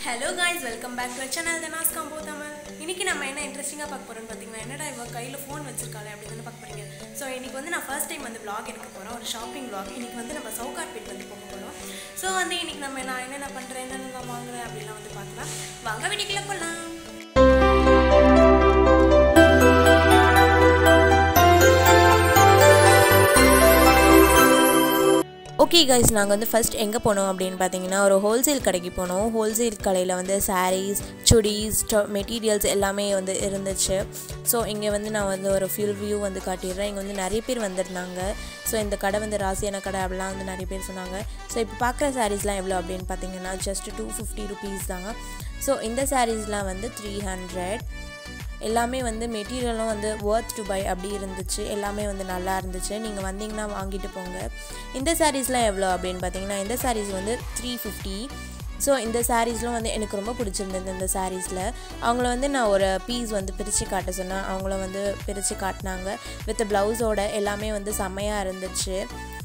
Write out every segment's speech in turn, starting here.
hello guys welcome back to channel Thenas combo Tamil இன்னைக்கு நம்ம என்ன இன்ட்ரெஸ்டிங்காக பார்க்க போகிறோம்னு பார்த்தீங்கன்னா என்னடா இவ கையில் ஃபோன் வச்சிருக்காளே அப்படின்னு பார்க்க போறீங்க ஸோ இன்னைக்கு வந்து நான் ஃபர்ஸ்ட் டைம் வந்து vlog எடுக்க போகிறோம் ஒரு ஷாப்பிங் vlog இன்னைக்கு வந்து நம்ம சவுகார்பேட் வந்து போக போகிறோம் ஸோ வந்து இன்னைக்கு நம்ம நான் என்னென்ன பண்ணுறேன் என்னென்ன வாங்குறேன் அப்படிலாம் வந்து பார்க்கலாம் வாங்க வீட்டுக்குள்ள போகலாம் ஓகே கைஸ் நாங்கள் வந்து ஃபர்ஸ்ட் எங்கே போனோம் அப்படின்னு பார்த்தீங்கன்னா ஒரு ஹோல்சேல் கடைக்கு போனோம் ஹோல்சேல் கடையில் வந்து சாரீஸ் சுடிஸ் மெட்டீரியல்ஸ் எல்லாமே வந்து இருந்துச்சு ஸோ இங்கே வந்து நான் வந்து ஒரு ஃபியூல் வியூ வந்து காட்டிடுறேன் இங்கே வந்து நிறைய பேர் வந்திருந்தாங்க ஸோ இந்த கடை வந்து ராசியான கடை அப்படிலாம் வந்து நிறைய பேர் சொன்னாங்க ஸோ இப்போ பார்க்குற சாரீஸ்லாம் எவ்வளோ அப்படின்னு பார்த்தீங்கன்னா ஜஸ்ட் டூ ஃபிஃப்டி ருபீஸ் தான் ஸோ இந்த சாரீஸ்லாம் வந்து த்ரீ ஹண்ட்ரட் எல்லாமே வந்து மெட்டீரியலும் வந்து ஒர்த் டு பை அப்படி இருந்துச்சு எல்லாமே வந்து நல்லா இருந்துச்சு நீங்கள் வந்தீங்கன்னா வாங்கிட்டு போங்க இந்த சாரீஸ்லாம் எவ்வளோ அப்படின்னு பார்த்தீங்கன்னா இந்த சாரீஸ் வந்து த்ரீ ஃபிஃப்டி ஸோ இந்த சாரீஸ்லாம் வந்து எனக்கு ரொம்ப பிடிச்சிருந்தது இந்த சாரீஸில் அவங்கள வந்து நான் ஒரு பீஸ் வந்து பிரித்து காட்ட சொன்னேன் அவங்கள வந்து பிரித்து காட்டினாங்க வித் ப்ளவுஸோட எல்லாமே வந்து செம்மையாக இருந்துச்சு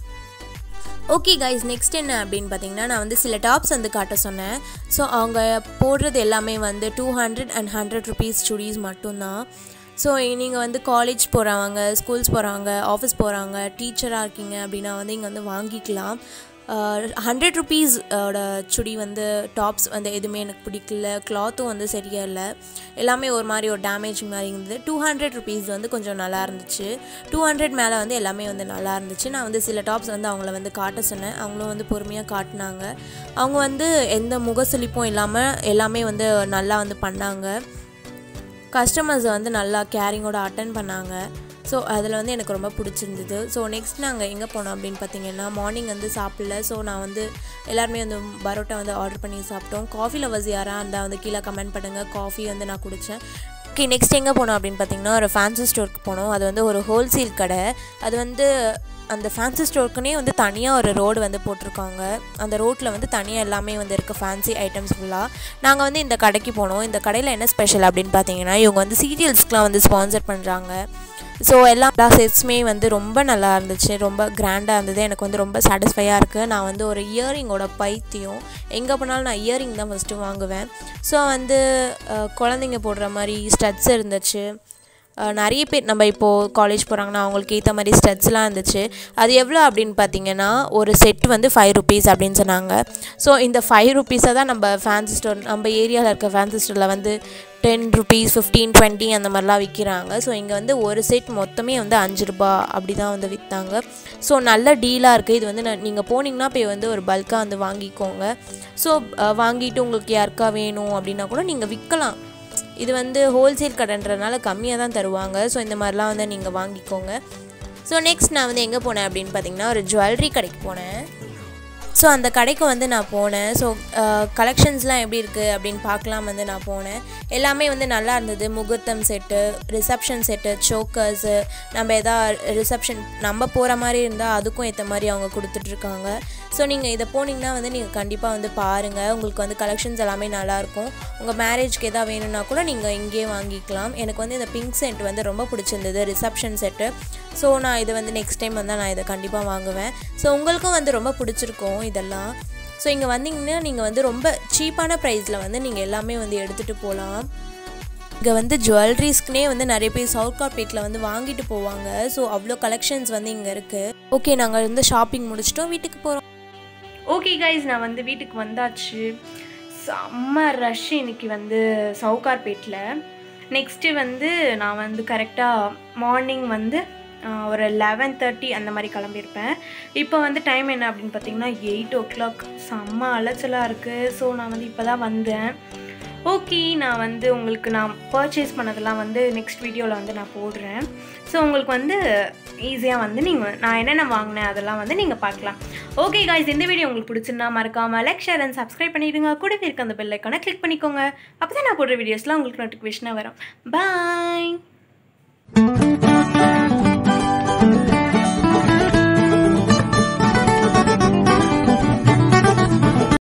ஓகே கைஸ் நெக்ஸ்ட் என்ன அப்படின்னு பார்த்தீங்கன்னா நான் வந்து சில டாப்ஸ் வந்து காட்ட சொன்னேன் ஸோ அவங்க போடுறது எல்லாமே வந்து two hundred and hundred rupees chudis மட்டும்தான் ஸோ நீங்கள் வந்து காலேஜ் போகிறவங்க ஸ்கூல்ஸ் போகிறவங்க ஆஃபீஸ் போகிறவங்க டீச்சராக இருக்கீங்க அப்படின்னா வந்து இங்கே வந்து வாங்கிக்கலாம் ஹண்ட்ரட் ருபீஸோட சுடி வந்து டாப்ஸ் வந்து எதுவுமே எனக்கு பிடிக்கல கிளாத்தும் வந்து சரியா இல்லை எல்லாமே ஒரு மாதிரி ஒரு டேமேஜ் மாதிரி இருந்தது டூ ஹண்ட்ரட் ருபீஸ் வந்து கொஞ்சம் நல்லா இருந்துச்சு டூ ஹண்ட்ரட் மேலே வந்து எல்லாமே வந்து நல்லா இருந்துச்சு நான் வந்து சில டாப்ஸ் வந்து அவங்கள வந்து காட்ட சொன்னேன் அவங்களும் வந்து பொறுமையாக காட்டினாங்க அவங்க வந்து எந்த முகசுளிப்பும் இல்லாமல் எல்லாமே வந்து நல்லா வந்து பண்ணாங்க கஸ்டமர்ஸை வந்து நல்லா கேரிங்கோட அட்டன் பண்ணாங்க ஸோ அதில் வந்து எனக்கு ரொம்ப பிடிச்சிருந்தது ஸோ நெக்ஸ்ட் நாங்கள் எங்கே போனோம் அப்படின்னு பார்த்தீங்கன்னா மார்னிங் வந்து சாப்பிடல ஸோ நான் வந்து எல்லாருமே வந்து பரோட்டா வந்து ஆர்டர் பண்ணி சாப்பிட்டோம் காஃபி லவர்ஸ் யாராக இருந்தால் வந்து கீழே கமெண்ட் பண்ணுங்கள் காஃபி வந்து நான் குடித்தேன் ஓகே நெக்ஸ்ட் எங்கே போனோம் அப்படின்னு பார்த்தீங்கன்னா ஒரு ஃபேன்சி ஸ்டோருக்கு போனோம் அது வந்து ஒரு ஹோல்சேல் கடை அது வந்து அந்த ஃபேன்சி ஸ்டோருக்குனே வந்து தனியாக ஒரு ரோடு வந்து போட்டிருக்காங்க அந்த ரோட்டில் வந்து தனியாக எல்லாமே வந்து இருக்குது ஃபேன்சி ஐட்டம்ஸ் ஃபுல்லாக நாங்கள் வந்து இந்த கடைக்கு போனோம் இந்த கடையில் என்ன ஸ்பெஷல் அப்படின்னு பார்த்தீங்கன்னா இவங்க வந்து சீரியல்ஸ்க்குலாம் வந்து ஸ்பான்சர் பண்ணுறாங்க ஸோ எல்லா செட்ஸுமே வந்து ரொம்ப நல்லா இருந்துச்சு ரொம்ப கிராண்டாக இருந்தது எனக்கு வந்து ரொம்ப சாட்டிஸ்ஃபையாக இருக்குது நான் வந்து ஒரு இயரிங்கோட பைத்தியம் எங்கே போனாலும் நான் இயரிங் தான் ஃபஸ்ட்டு வாங்குவேன் ஸோ வந்து அஹ், குழந்தைங்க போடுற மாதிரி ஸ்டட்ஸ் இருந்துச்சு அஹ், நிறைய பேர் நம்ம இப்போது காலேஜ் போகிறாங்கன்னா அவங்களுக்கு ஏற்ற மாதிரி ஸ்டட்ஸ்லாம் இருந்துச்சு அது எவ்வளோ அப்படின்னு பார்த்தீங்கன்னா ஒரு செட் வந்து ஃபைவ் ருபீஸ் அப்படின்னு சொன்னாங்க ஸோ இந்த ஃபைவ் ருபீஸை தான் நம்ம ஃபேன்சி ஸ்டோர் நம்ம ஏரியாவில் இருக்க ஃபேன்சி ஸ்டோரில் வந்து டென் ருபீஸ் ஃபிஃப்டீன் டுவெண்ட்டி அந்த மாதிரிலாம் விற்கிறாங்க ஸோ இங்கே வந்து ஒரு செட் மொத்தமே வந்து அஞ்சு ரூபா அப்படி தான் வந்து விற்றாங்க ஸோ நல்ல டீலாக இருக்குது இது வந்து நான் நீங்கள் போனீங்கன்னா போய் வந்து ஒரு பல்காக வந்து வாங்கிக்கோங்க ஸோ வாங்கிட்டு உங்களுக்கு யாருக்கா வேணும் அப்படின்னா கூட நீங்கள் விற்கலாம் இது வந்து ஹோல்சேல் கடைன்றதுனால கம்மியாக தான் தருவாங்க ஸோ இந்த மாதிரிலாம் வந்து நீங்கள் வாங்கிக்கோங்க ஸோ நெக்ஸ்ட் நான் வந்து எங்கே போனேன் அப்படின்னு பார்த்தீங்கன்னா ஒரு ஜுவல்லரி கடைக்கு போனேன் ஸோ அந்த கடைக்கு வந்து நான் போனேன் ஸோ கலெக்ஷன்ஸ்லாம் எப்படி இருக்குது அப்படின்னு பார்க்கலாம் வந்து நான் போனேன் எல்லாமே வந்து நல்லா இருந்தது முகூர்த்தம் செட்டு ரிசப்ஷன் செட்டு சோக்கர்ஸு நம்ம எதா ரிசப்ஷன் நம்ம போகிற மாதிரி இருந்தால் அதுக்கும் ஏற்ற மாதிரி அவங்க கொடுத்துட்ருக்காங்க ஸோ நீங்கள் இதை போனீங்கன்னா வந்து நீங்கள் கண்டிப்பாக வந்து பாருங்கள் உங்களுக்கு வந்து கலெக்ஷன்ஸ் எல்லாமே நல்லாயிருக்கும் உங்கள் மேரேஜ்க்கு எதாவது வேணும்னா கூட நீங்கள் இங்கேயே வாங்கிக்கலாம் எனக்கு வந்து இந்த பிங்க் செட் வந்து ரொம்ப பிடிச்சிருந்தது ரிசப்ஷன் செட்டு ஸோ நான் இதை வந்து நெக்ஸ்ட் டைம் வந்து நான் இதை கண்டிப்பாக வாங்குவேன் ஸோ உங்களுக்கும் வந்து ரொம்ப பிடிச்சிருக்கும் இதெல்லாம் ஸோ இங்கே வந்தீங்கன்னா நீங்கள் வந்து ரொம்ப சீப்பான ப்ரைஸில் வந்து நீங்கள் எல்லாமே வந்து எடுத்துகிட்டு போகலாம் இங்கே வந்து ஜுவல்லரிஸ்க்குனே வந்து நிறைய பேர் சவுத் கார்பேட்டில் வந்து வாங்கிட்டு போவாங்க ஸோ அவ்வளோ கலெக்ஷன்ஸ் வந்து இங்கே இருக்குது ஓகே நாங்கள் வந்து ஷாப்பிங் முடிச்சிட்டோம் வீட்டுக்கு போகிறோம் ஓகே கைஸ் நான் வந்து வீட்டுக்கு வந்தாச்சு செம்ம ரஷ் இன்னைக்கு வந்து சவுகார்பேட்டில் நெக்ஸ்ட்டு வந்து நான் வந்து கரெக்டாக மார்னிங் வந்து ஆஹ், ஒரு லெவன் தேர்ட்டி அந்த மாதிரி கிளம்பியிருப்பேன் இப்போ வந்து டைம் என்ன அப்படின்னு பார்த்தீங்கன்னா எயிட் ஓ கிளாக் செம்ம அலைச்சலாக இருக்குது ஸோ நான் வந்து இப்போ தான் வந்தேன் ஓகே நான் வந்து உங்களுக்கு நான் பர்ச்சேஸ் பண்ணதெல்லாம் வந்து நெக்ஸ்ட் வீடியோவில் வந்து நான் போடுறேன் ஸோ உங்களுக்கு வந்து ஈஸியாக வந்து நீங்கள் நான் என்னென்ன வாங்கினேன் அதெல்லாம் வந்து நீங்கள் பார்க்கலாம் ஓகே காய்ஸ் இந்த வீடியோ உங்களுக்கு பிடிச்சிருந்தா மறக்காமல் லைக் ஷேர் அண்ட் சப்ஸ்கிரைப் பண்ணிடுங்க கூடவே இருக்க அந்த பெல் ஐக்கானை கிளிக் பண்ணிக்கோங்க அப்போ தான் நான் போடுற வீடியோஸ்லாம் உங்களுக்கு நோட்டிஃபிகேஷனாக வரும் பாய்